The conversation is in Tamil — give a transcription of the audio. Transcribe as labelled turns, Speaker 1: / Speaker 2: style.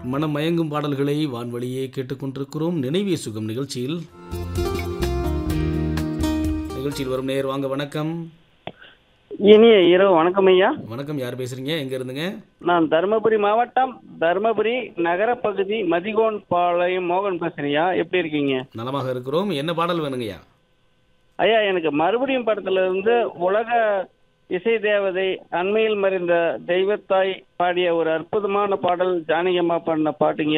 Speaker 1: மனம் மயங்கும் பாடல்களை வான்வழியே கேட்டுக்கொண்டிருக்கிறோம் நினைவே சுகம் நிகழ்ச்சியில் நிகழ்ச்சியில் வரும் நேர் வாங்க வணக்கம்
Speaker 2: இனிய இரவு வணக்கம் ஐயா
Speaker 1: வணக்கம் யார் பேசுறீங்க எங்க இருந்துங்க
Speaker 2: நான் தருமபுரி மாவட்டம் தருமபுரி நகரப்பகுதி மதிகோன் பாளையம் மோகன் பேசுறியா எப்படி இருக்கீங்க
Speaker 1: நலமாக இருக்கிறோம் என்ன பாடல் வேணுங்கய்யா
Speaker 2: ஐயா எனக்கு மறுபடியும் படத்துல இருந்து உலக இசை தேவதை அண்மையில் மறைந்த தெய்வத்தாய் பாடிய ஒரு அற்புதமான பாடல் ஜானகி அம்மா பாடின பாட்டுங்க